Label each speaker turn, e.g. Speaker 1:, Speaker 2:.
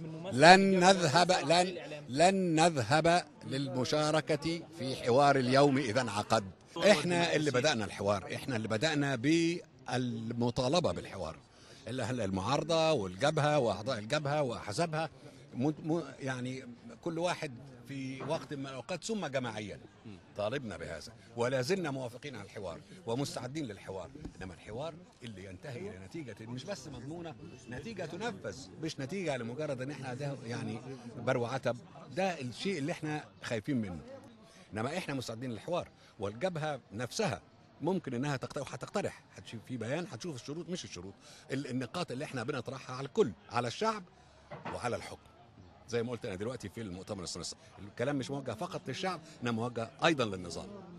Speaker 1: من ممثل
Speaker 2: لن
Speaker 1: يجمع
Speaker 2: نذهب
Speaker 1: ويوزع على
Speaker 2: لن
Speaker 1: الإعلام.
Speaker 2: لن نذهب للمشاركة في حوار اليوم إذا انعقد احنا اللي بدأنا الحوار احنا اللي بدأنا بالمطالبة بالحوار اللي هلا المعارضة والجبهة وأعضاء الجبهة وأحزابها م- م- يعني كل واحد في وقت من الأوقات ثم جماعيا طالبنا بهذا ولا زلنا موافقين على الحوار ومستعدين للحوار انما الحوار اللي ينتهي الى نتيجه مش بس مضمونه نتيجه تنفذ مش نتيجه لمجرد ان احنا ده يعني برو عتب ده الشيء اللي احنا خايفين منه انما احنا مستعدين للحوار والجبهه نفسها ممكن انها تقترح وهتقترح هتشوف في بيان هتشوف الشروط مش الشروط ال- النقاط اللي احنا بنطرحها على الكل على الشعب وعلى الحكم زي ما قلت انا دلوقتي في المؤتمر الصناعي الكلام مش موجه فقط للشعب انما موجه ايضا للنظام